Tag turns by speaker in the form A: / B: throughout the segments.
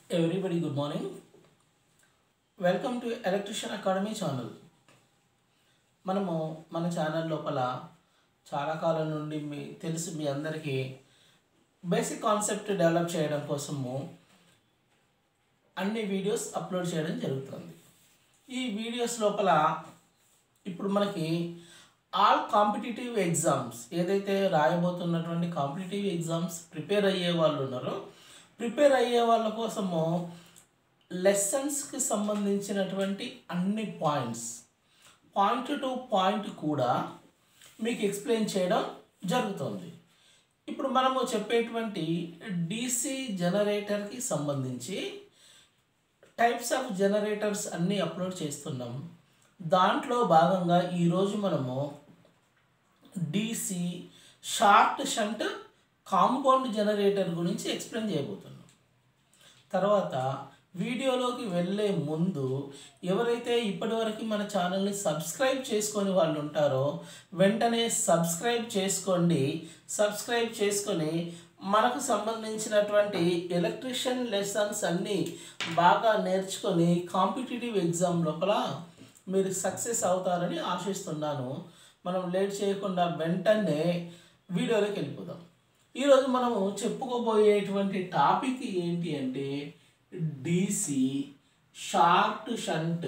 A: everybody good morning welcome to electrician academy channel మనము మన channel లోపల చాలా కాలం నుండి మీ తెలుసు మీ అందరికీ బేసిక్ కాన్సెప్ట్ డెవలప్ చేయడం కోసము అన్ని వీడియోస్ అప్లోడ్ చేయడం జరుగుతుంది ఈ వీడియోస్ లోపల ఇప్పుడు మనకి ఆల్ కాంపిటేటివ్ ఎగ్జామ్స్ ఏదైతే రాయబోతున్నటువంటి కాంపిటేటివ్ ఎగ్జామ్స్ ప్రిపేర్ అయ్యే వాళ్ళు ఉన్నారో ప్రిపేర్ అయ్యే వాళ్ళ కోసము లెసన్స్కి సంబంధించినటువంటి అన్ని పాయింట్స్ పాయింట్ టు పాయింట్ కూడా మీకు ఎక్స్ప్లెయిన్ చేయడం జరుగుతుంది ఇప్పుడు మనము చెప్పేటువంటి డీసీ జనరేటర్కి సంబంధించి టైప్స్ ఆఫ్ జనరేటర్స్ అన్నీ అప్లోడ్ చేస్తున్నాం దాంట్లో భాగంగా ఈరోజు మనము DC short shunt compound generator గురించి ఎక్స్ప్లెయిన్ చేయబోతున్నాం తర్వాత వీడియోలోకి వెళ్ళే ముందు ఎవరైతే ఇప్పటివరకు మన ఛానల్ని సబ్స్క్రైబ్ చేసుకొని వాళ్ళు ఉంటారో వెంటనే సబ్స్క్రైబ్ చేసుకోండి సబ్స్క్రైబ్ చేసుకొని మనకు సంబంధించినటువంటి ఎలక్ట్రిషియన్ లెసన్స్ అన్నీ బాగా నేర్చుకొని కాంపిటేటివ్ ఎగ్జామ్ లోపల మీరు సక్సెస్ అవుతారని ఆశిస్తున్నాను మనం లేట్ చేయకుండా వెంటనే వీడియోలోకి వెళ్ళిపోదాం ఈరోజు మనము చెప్పుకోబోయేటువంటి టాపిక్ ఏంటి అంటే DC short shunt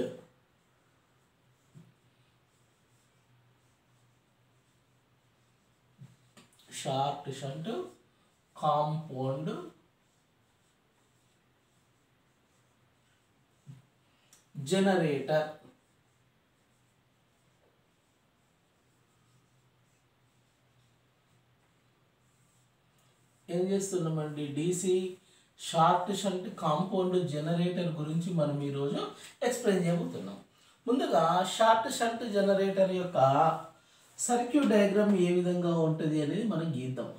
A: short shunt compound generator ఏం చేస్తున్నామండి DC short shunt compound generator గురించి మనం ఈరోజు ఎక్స్ప్లెయిన్ చేయబోతున్నాం ముందుగా షార్ట్ షంట్ జనరేటర్ యొక్క సర్క్యూట్ డయాగ్రామ్ ఏ విధంగా ఉంటుంది అనేది మనం గీద్దాం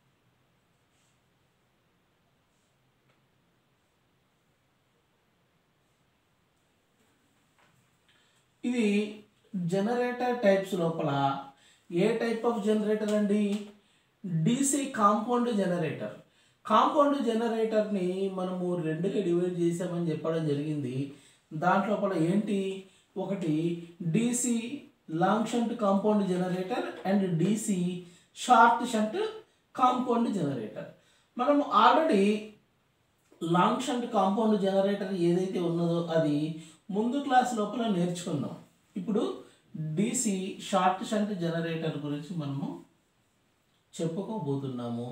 A: ఇది జనరేటర్ టైప్స్ లోపల ఏ టైప్ ఆఫ్ జనరేటర్ అండి డీసీ కాంపౌండ్ జనరేటర్ కాంపౌండ్ జనరేటర్ని మనము రెండుగా డివైడ్ చేసామని చెప్పడం జరిగింది దాంట్లోపల ఏంటి ఒకటి DC long shunt compound generator and DC short shunt compound generator మనము already long shunt compound generator ఏదైతే ఉన్నదో అది ముందు క్లాస్ లోపల నేర్చుకున్నాం ఇప్పుడు డీసీ షార్ట్ షంట్ జనరేటర్ గురించి మనము చెప్పుకోబోతున్నాము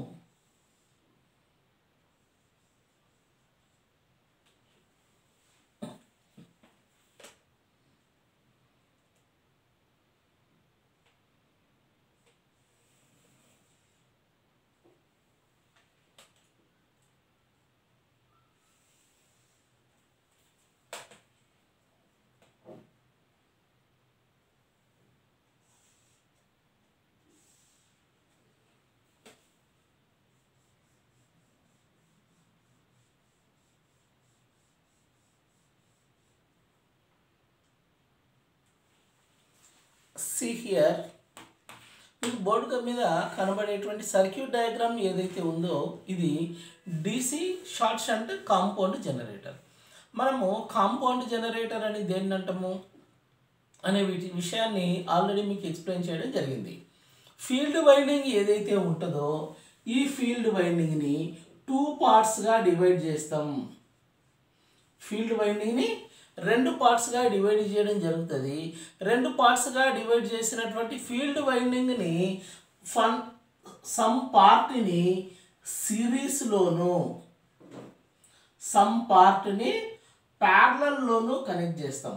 A: సి హియర్ మీకు బోర్డు మీద కనబడేటువంటి సర్క్యూట్ డయాగ్రామ్ ఏదైతే ఉందో ఇది DC short shunt compound generator మనము కాంపౌండ్ జనరేటర్ అని దేన్ని అంటాము అనే వీటి విషయాన్ని ఆల్రెడీ మీకు ఎక్స్ప్లెయిన్ చేయడం జరిగింది ఫీల్డ్ వైండింగ్ ఏదైతే ఉంటుందో ఈ ఫీల్డ్ వైండింగ్ని టూ పార్ట్స్గా డివైడ్ చేస్తాం ఫీల్డ్ వైండింగ్ని రెండు పార్ట్స్గా డివైడ్ చేయడం జరుగుతుంది రెండు పార్ట్స్గా డివైడ్ చేసినటువంటి ఫీల్డ్ వైండింగ్ని ఫన్ సమ్ పార్ట్ని సిరీస్లోను సమ్ పార్ట్ని ప్యారలల్లోనూ కనెక్ట్ చేస్తాం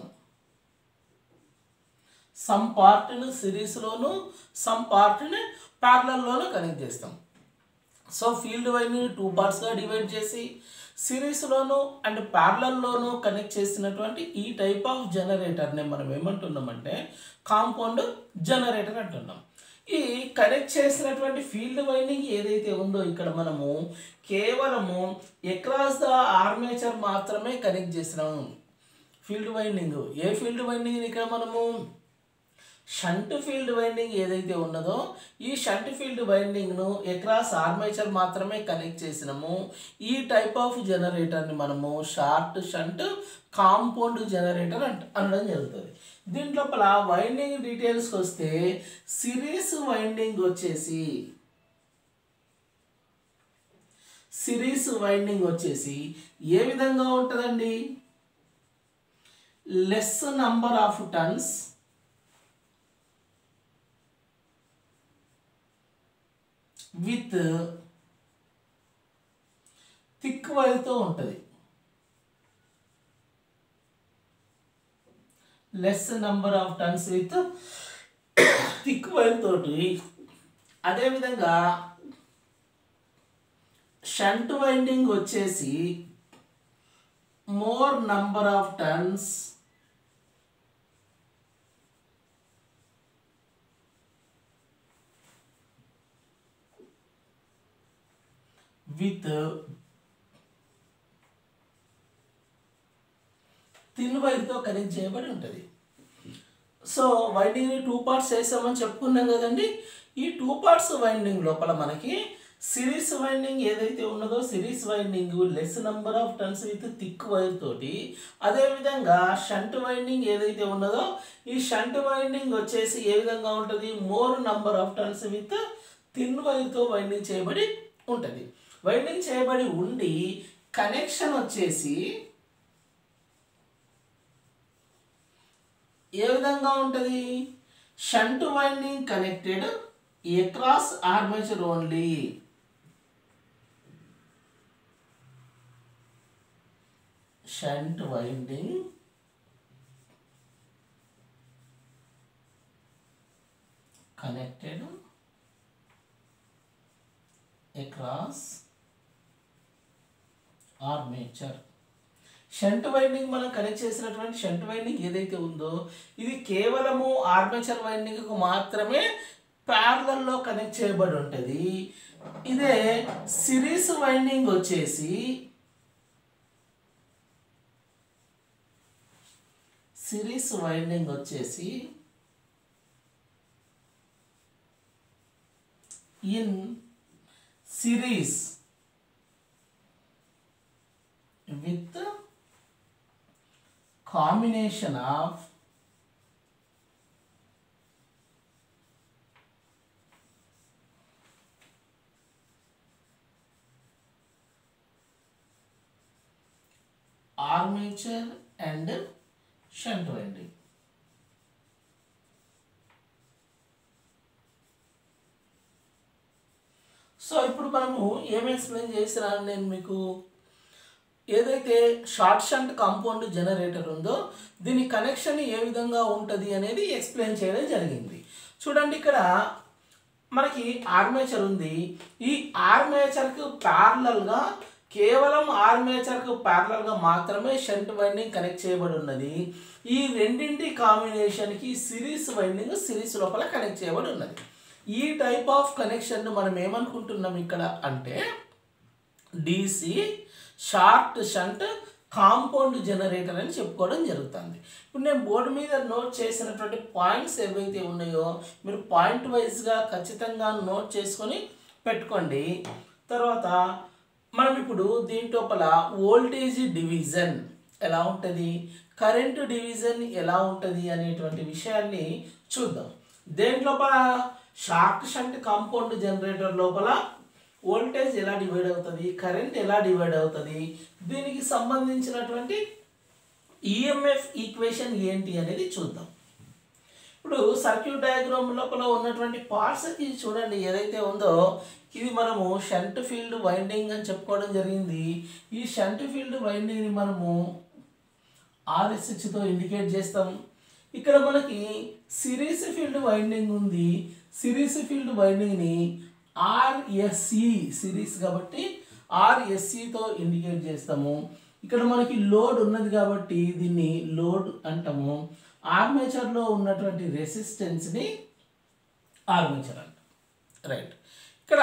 A: సమ్ పార్ట్ని సిరీస్లోను సమ్ పార్ట్ని ప్యారలల్లోనూ కనెక్ట్ చేస్తాం సో ఫీల్డ్ వైండింగ్ టూ పార్ట్స్గా డివైడ్ చేసి సిరీస్లోను అండ్ ప్యారలల్లోను కనెక్ట్ చేసినటువంటి ఈ టైప్ ఆఫ్ జనరేటర్ని మనం ఏమంటున్నామంటే కాంపౌండ్ జనరేటర్ అంటున్నాం ఈ కనెక్ట్ చేసినటువంటి ఫీల్డ్ వైండింగ్ ఏదైతే ఉందో ఇక్కడ మనము కేవలము ఎక్రాస్ ద ఆర్మేచర్ మాత్రమే కనెక్ట్ చేసినాము ఫీల్డ్ వైండింగ్ ఏ ఫీల్డ్ వైండింగ్ ఇక్కడ మనము షంట్ ఫీల్డ్ వైండింగ్ ఏదైతే ఉన్నదో ఈ షంట్ ఫీల్డ్ వైండింగ్ను ఎక్రాస్ ఆర్మేచర్ మాత్రమే కనెక్ట్ చేసినాము ఈ టైప్ ఆఫ్ జనరేటర్ని మనము షార్ట్ షంట్ కాంపౌండ్ జనరేటర్ అంట అనడం జరుగుతుంది దీంట్లోపల వైండింగ్ డీటెయిల్స్కి వస్తే సిరీస్ వైండింగ్ వచ్చేసి సిరీస్ వైండింగ్ వచ్చేసి ఏ విధంగా ఉంటుందండి less number of turns with thick వైర్తో ఉంటుంది less number of turns with thick wire తోటి అదేవిధంగా షంట్ వైండింగ్ వచ్చేసి more number of turns with thin వైర్తో కనెక్ట్ చేయబడి ఉంటుంది సో వైండింగ్ని టూ పార్ట్స్ వేసామని చెప్పుకున్నాం కదండి ఈ టూ పార్ట్స్ వైండింగ్ లోపల మనకి సిరీస్ వైండింగ్ ఏదైతే ఉన్నదో series winding less number of turns with thick wire తోటి అదేవిధంగా షంట్ వైండింగ్ ఏదైతే ఉన్నదో ఈ షంట్ వైండింగ్ వచ్చేసి ఏ విధంగా ఉంటుంది more number of turns with thin వైర్తో వైండింగ్ చేయబడి ఉంటుంది వైండింగ్ చేయబడి ఉండి కనెక్షన్ వచ్చేసి ఏ విధంగా ఉంటుంది shunt winding connected across armature only shunt winding connected across armature shunt winding మనం కనెక్ట్ చేసినటువంటి షంట్ వైండింగ్ ఏదైతే ఉందో ఇది కేవలము ఆర్మేచర్ వైండింగ్కు మాత్రమే ప్యారలల్లో కనెక్ట్ చేయబడి ఉంటుంది ఇదే సిరీస్ వైండింగ్ వచ్చేసి సిరీస్ వైండింగ్ వచ్చేసి in series with combination of armature and shunt winding so ఇప్పుడు మనము ఏం ఎక్స్ప్లెయిన్ చేసినా నేను మీకు ఏదైతే షార్ట్ షంట్ కాంపౌండ్ జనరేటర్ ఉందో దీని కనెక్షన్ ఏ విధంగా ఉంటుంది అనేది ఎక్స్ప్లెయిన్ చేయడం జరిగింది చూడండి ఇక్కడ మనకి ఆర్మేచర్ ఉంది ఈ ఆర్మేచర్కి ప్యారలల్గా కేవలం ఆర్మేచర్కు ప్యారలల్గా మాత్రమే షంట్ వైండింగ్ కనెక్ట్ చేయబడి ఉన్నది ఈ రెండింటి కాంబినేషన్కి సిరీస్ వైండింగ్ సిరీస్ లోపల కనెక్ట్ చేయబడి ఉన్నది ఈ టైప్ ఆఫ్ కనెక్షన్ మనం ఏమనుకుంటున్నాం ఇక్కడ అంటే DC short shunt compound generator అని చెప్పుకోవడం జరుగుతుంది ఇప్పుడు నేను బోర్డు మీద నోట్ చేసినటువంటి పాయింట్స్ ఏవైతే ఉన్నాయో మీరు పాయింట్ వైజ్గా ఖచ్చితంగా నోట్ చేసుకొని పెట్టుకోండి తర్వాత మనం ఇప్పుడు దీంట్లోపల వోల్టేజ్ డివిజన్ ఎలా ఉంటుంది కరెంటు డివిజన్ ఎలా ఉంటుంది అనేటువంటి విషయాన్ని చూద్దాం దేంట్లోపల షార్ట్ షంట్ కాంపౌండ్ జనరేటర్ లోపల వోల్టేజ్ ఎలా డివైడ్ అవుతుంది కరెంట్ ఎలా డివైడ్ అవుతుంది దీనికి సంబంధించినటువంటి ఈఎంఎఫ్ ఈక్వేషన్ ఏంటి అనేది చూద్దాం ఇప్పుడు సర్క్యూట్ డయాగ్రామ్ లోపల ఉన్నటువంటి పార్ట్స్ ఇది చూడండి ఏదైతే ఉందో ఇది మనము షంట్ ఫీల్డ్ వైండింగ్ అని చెప్పుకోవడం జరిగింది ఈ షంట్ ఫీల్డ్ వైండింగ్ని మనము ఆర్ఎస్హెచ్తో ఇండికేట్ చేస్తాం ఇక్కడ మనకి సిరీస్ ఫీల్డ్ వైండింగ్ ఉంది సిరీస్ ఫీల్డ్ వైండింగ్ని ఆర్ఎస్సి సిరీస్ కాబట్టి ఆర్ఎస్సితో ఇండికేట్ చేస్తాము ఇక్కడ మనకి లోడ్ ఉన్నది కాబట్టి దీన్ని లోడ్ అంటాము ఆర్మేచర్లో ఉన్నటువంటి రెసిస్టెన్స్ని ఆర్మేచర్ అంటాం రైట్ ఇక్కడ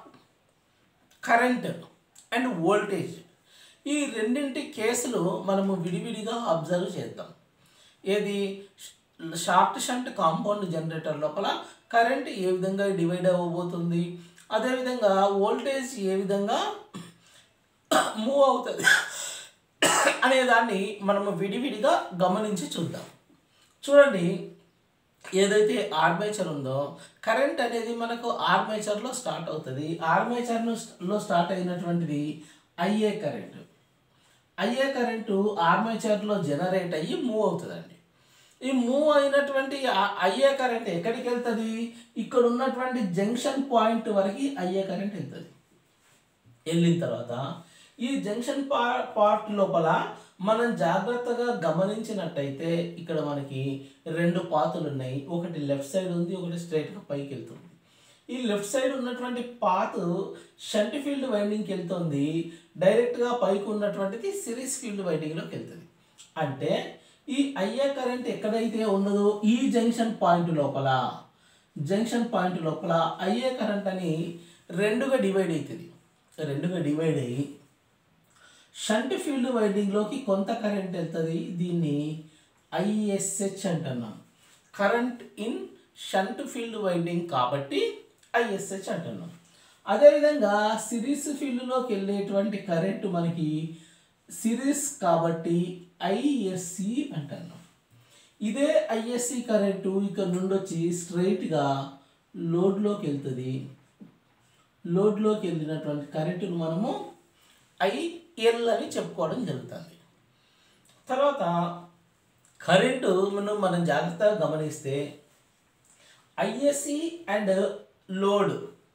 A: కరెంట్ అండ్ వోల్టేజ్ ఈ రెండింటి కేసులు మనము విడివిడిగా అబ్జర్వ్ చేద్దాం ఏది షార్ట్ షంట్ కాంపౌండ్ జనరేటర్ లోపల కరెంట్ ఏ విధంగా డివైడ్ అవ్వబోతుంది అదేవిధంగా వోల్టేజ్ ఏ విధంగా మూవ్ అవుతుంది అనే దాన్ని మనము విడివిడిగా గమనించి చూద్దాం చూడండి ఏదైతే ఆర్మేచర్ ఉందో కరెంట్ అనేది మనకు ఆర్మేచర్లో స్టార్ట్ అవుతుంది ఆర్మేచర్లో లో స్టార్ట్ అయినటువంటిది ఐఏ కరెంటు ఐఏ కరెంటు ఆర్మేచర్లో జనరేట్ అయ్యి మూవ్ అవుతుందండి ఈ మూవ్ అయినటువంటి ఆ- అయ్యే కరెంట్ ఎక్కడికి వెళ్తుంది ఇక్కడ ఉన్నటువంటి జంక్షన్ పాయింట్ వరకు అయ్యే కరెంట్ వెళ్తుంది వెళ్ళిన తర్వాత ఈ జంక్షన్ పా పార్ట్ లోపల మనం జాగ్రత్తగా గమనించినట్టయితే ఇక్కడ మనకి రెండు పాతులు ఉన్నాయి ఒకటి లెఫ్ట్ సైడ్ ఉంది ఒకటి స్ట్రైట్గా పైకి వెళ్తుంది ఈ లెఫ్ట్ సైడ్ ఉన్నటువంటి పాత్ షంట్ ఫీల్డ్ వైండింగ్కి వెళ్తుంది డైరెక్ట్గా పైకి ఉన్నటువంటిది సిరీస్ ఫీల్డ్ వైండింగ్లోకి వెళ్తుంది అంటే ఈ అయ్యే కరెంట్ ఎక్కడైతే ఉన్నదో ఈ జంక్షన్ పాయింట్ లోపల జంక్షన్ పాయింట్ లోపల అయ్యే కరెంట్ అని రెండుగా డివైడ్ అవుతుంది రెండుగా డివైడ్ అయ్యి షంట్ ఫీల్డ్ వైండింగ్లోకి కొంత కరెంట్ వెళ్తుంది దీన్ని ఐఎస్హెచ్ అంటున్నాం current in shunt field winding కాబట్టి ఐఎస్హెచ్ అంటున్నాం అదేవిధంగా సిరీస్ ఫీల్డ్లోకి వెళ్ళేటువంటి కరెంట్ మనకి సిరీస్ కాబట్టి ఐఎస్సి అంటున్నాం ఇదే ఐఎస్సి కరెంటు ఇక్కడ నుండి వచ్చి స్ట్రైట్గా లోడ్లోకి వెళ్తుంది లోడ్లోకి వెళ్ళినటువంటి కరెంటును మనము ఐఎల్ అని చెప్పుకోవడం జరుగుతుంది తర్వాత కరెంటు మనం మనం జాగ్రత్తగా గమనిస్తే ఐఎస్సి అండ్ లోడ్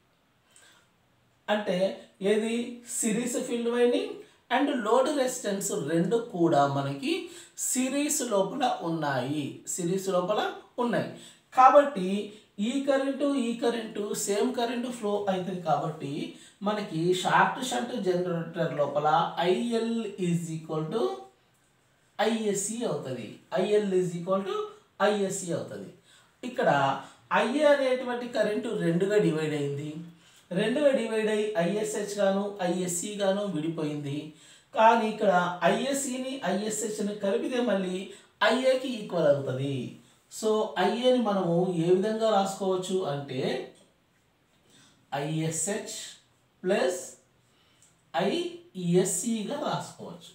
A: అంటే ఏది series field winding and load resistance రెండు కూడా మనకి సిరీస్ లోపల ఉన్నాయి సిరీస్ లోపల ఉన్నాయి కాబట్టి ఈ కరెంటు ఈ కరెంటు సేమ్ కరెంటు ఫ్లో అవుతుంది కాబట్టి మనకి షార్ట్ షంట్ జనరేటర్ లోపల IL is equal to ISC అవుతుంది IL is equal to ISC అవుతుంది ఇక్కడ ఐఏ అనేటువంటి కరెంటు రెండుగా డివైడ్ అయింది రెండుగా డివైడ్ అయ్యి ఐఎస్హెచ్ గాను ఐఎస్సి గాను విడిపోయింది కానీ ఇక్కడ ఐఎస్సిని ఐఎస్హెచ్ని కలిపితే మళ్ళీ ఐఏకి ఈక్వల్ అవుతుంది సో ఐఏని మనము ఏ విధంగా రాసుకోవచ్చు అంటే ఐఎస్హెచ్ ప్లస్ ఐఎస్సిగా రాసుకోవచ్చు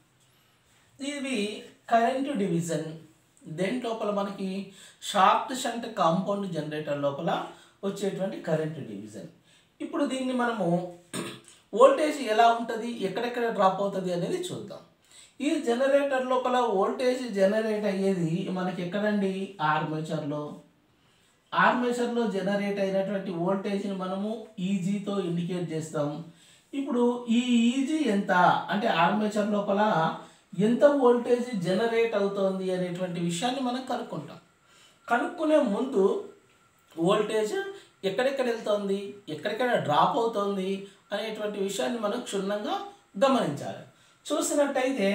A: ఇవి కరెంటు డివిజన్ దేని లోపల మనకి షార్ట్ షంట్ కాంపౌండ్ జనరేటర్ లోపల వచ్చేటువంటి కరెంటు డివిజన్ ఇప్పుడు దీన్ని మనము వోల్టేజ్ ఎలా ఉంటుంది ఎక్కడెక్కడ డ్రాప్ అవుతుంది అనేది చూద్దాం ఈ జనరేటర్ లోపల వోల్టేజ్ జనరేట్ అయ్యేది మనకి ఎక్కడండి ఆర్మేచర్లో ఆర్మేచర్లో జనరేట్ అయినటువంటి వోల్టేజ్ని మనము ఈజీతో ఇండికేట్ చేస్తాం ఇప్పుడు ఈ ఈజీ ఎంత అంటే ఆర్మేచర్ లోపల ఎంత వోల్టేజ్ జనరేట్ అవుతోంది అనేటువంటి విషయాన్ని మనం కనుక్కుంటాం కనుక్కునే ముందు వోల్టేజ్ ఎక్కడెక్కడ వెళ్తోంది ఎక్కడెక్కడ డ్రాప్ అవుతోంది అనేటువంటి విషయాన్ని మనం క్షుణ్ణంగా గమనించాలి చూసినట్టయితే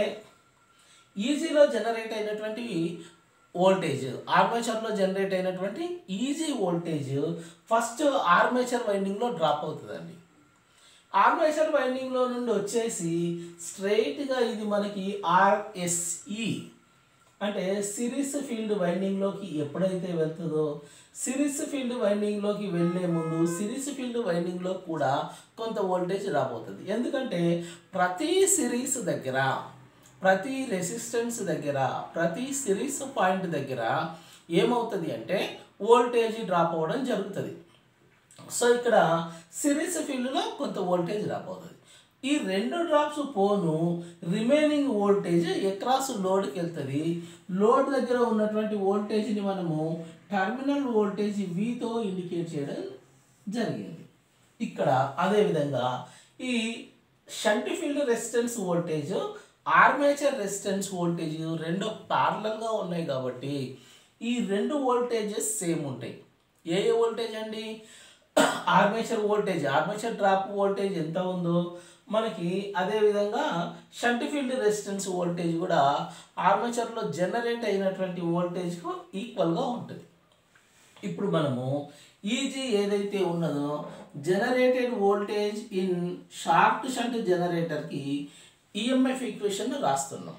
A: ఈజీలో జనరేట్ అయినటువంటి వోల్టేజ్ ఆర్మేచర్లో జనరేట్ అయినటువంటి ఈజీ వోల్టేజ్ ఫస్ట్ ఆర్మేచర్ వైండింగ్లో డ్రాప్ అవుతుందండి ఆర్మేచర్ వైండింగ్లో నుండి వచ్చేసి స్ట్రైట్గా ఇది మనకి ఆర్ఎస్ఈ అంటే సిరీస్ ఫీల్డ్ వైండింగ్లోకి ఎప్పుడైతే వెళ్తుందో సిరీస్ ఫీల్డ్ వైండింగ్లోకి వెళ్ళే ముందు సిరీస్ ఫీల్డ్ వైండింగ్లో కూడా కొంత వోల్టేజ్ రాబోతుంది ఎందుకంటే ప్రతి సిరీస్ దగ్గర ప్రతి రెసిస్టెన్స్ దగ్గర ప్రతి సిరీస్ పాయింట్ దగ్గర ఏమవుతుంది అంటే వోల్టేజ్ డ్రాప్ అవ్వడం జరుగుతుంది సో ఇక్కడ సిరీస్ ఫీల్డ్లో కొంత వోల్టేజ్ డ్రాప్ అవుతుంది ఈ రెండు డ్రాప్స్ పోను రిమైనింగ్ వోల్టేజ్ ఎక్రాస్ లోడ్కి వెళ్తుంది లోడ్ దగ్గర ఉన్నటువంటి వోల్టేజ్ని మనము టర్మినల్ వోల్టేజ్ వితో ఇండికేట్ చేయడం జరిగింది ఇక్కడ అదేవిధంగా ఈ shunt field resistance voltage armature resistance voltage రెండు ప్యారలల్గా ఉన్నాయి కాబట్టి ఈ రెండు వోల్టేజెస్ సేమ్ ఉంటాయి ఏ ఏ వోల్టేజ్ అండి armature voltage armature drop voltage ఎంత ఉందో మనకి అదేవిధంగా షంట్ ఫీల్డ్ రెసిస్టెన్స్ వోల్టేజ్ కూడా ఆర్మేచర్లో జనరేట్ అయినటువంటి వోల్టేజ్కు ఈక్వల్గా ఉంటుంది ఇప్పుడు మనము ఈజీ ఏదైతే ఉన్నదో generated voltage in short shunt జనరేటర్కి ఈఎంఎఫ్ ఈక్వేషన్ రాస్తున్నాం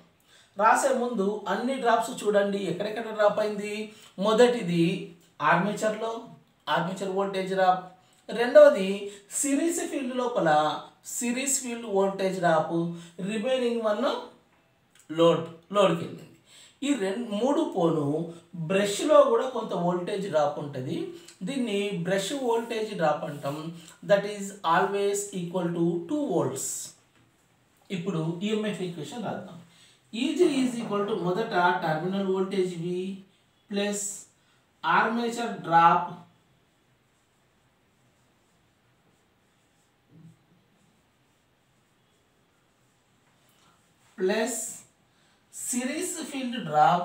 A: రాసే ముందు అన్ని డ్రాప్స్ చూడండి ఎక్కడెక్కడ డ్రాప్ అయింది మొదటిది ఆర్మేచర్లో ఆర్మేచర్ వోల్టేజ్ డ్రాప్ రెండవది సిరీస్ ఫీల్డ్ లోపల series field voltage drop remaining one load లోడ్కి వెళ్ళింది ఈ రెండు మూడు పోను బ్రష్లో కూడా కొంత వోల్టేజ్ డ్రాప్ ఉంటుంది దీన్ని బ్రష్ వోల్టేజ్ డ్రాప్ అంటాం that is always equal to two volts ఇప్పుడు ఈఎంఎఫ్ ఈక్వేషన్ రాద్దాం ఈజీ ఈజ్ ఈక్వల్ టు మొదట terminal voltage V plus armature drop plus series field drop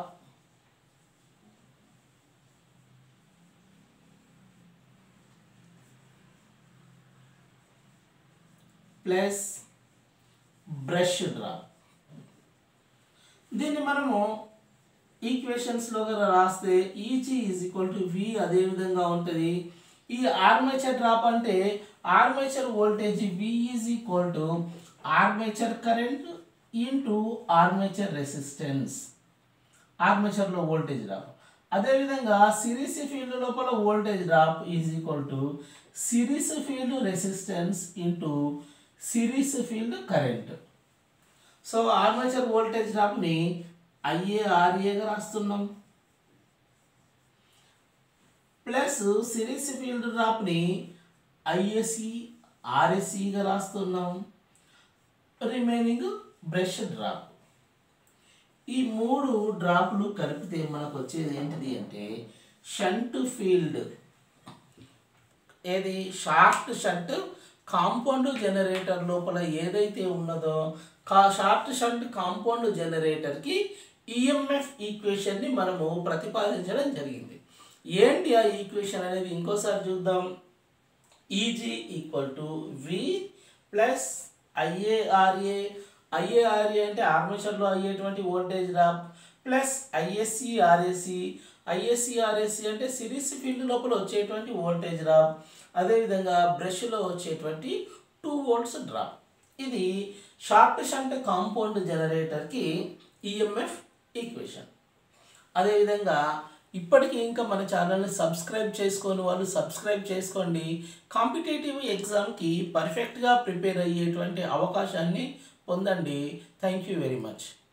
A: plus brush drop దీన్ని మనము ఈక్వేషన్స్లో కనుక రాస్తే EG is equal to V అదే విధంగా ఉంటుంది ఈ ఆర్మేచర్ డ్రాప్ అంటే armature voltage V is equal to armature current into armature resistance ఆర్మేచర్లో వోల్టేజ్ డ్రాప్ అదేవిధంగా సిరీస్ ఫీల్డ్ లోపల voltage drop is equal to series field resistance into series field current so armature voltage డ్రాప్ని IA ఆర్ఏగా రాస్తున్నాం plus series field డ్రాప్ని ISC ఆర్ఎస్సిగా రాస్తున్నాం remaining brush drop ఈ మూడు డ్రాప్లు కలిపితే మనకు వచ్చేది ఏంటిది అంటే షంట్ ఫీల్డ్ ఏది షార్ట్ షంట్ కాంపౌండ్ జనరేటర్ లోపల ఏదైతే ఉన్నదో కా షార్ట్ షంట్ కాంపౌండ్ జనరేటర్కి ఈఎంఎఫ్ ఈక్వేషన్ని మనము ప్రతిపాదించడం జరిగింది ఏంటి ఆ ఈక్వేషన్ అనేది ఇంకోసారి చూద్దాం EG equal to V plus IARA IARA అంటే ఆర్మేచర్లో అయ్యేటువంటి voltage drop plus ISC RSC ISC RSC అంటే సిరీస్ ఫీల్డ్ లోపల వచ్చేటువంటి వోల్టేజ్ డ్రాప్ అదేవిధంగా బ్రష్లో వచ్చేటువంటి టూ వోల్ట్స్ డ్రాప్ ఇది షార్ట్ షంట్ కాంపౌండ్ జనరేటర్కి ఈఎంఎఫ్ ఈక్వేషన్ అదేవిధంగా ఇప్పటికీ ఇంకా మన ఛానల్ని సబ్స్క్రైబ్ చేసుకొని వాళ్ళు సబ్స్క్రైబ్ చేసుకోండి కాంపిటేటివ్ ఎగ్జామ్కి పర్ఫెక్ట్గా ప్రిపేర్ అయ్యేటువంటి అవకాశాన్ని పొందండి థ్యాంక్ యూ వెరీ మచ్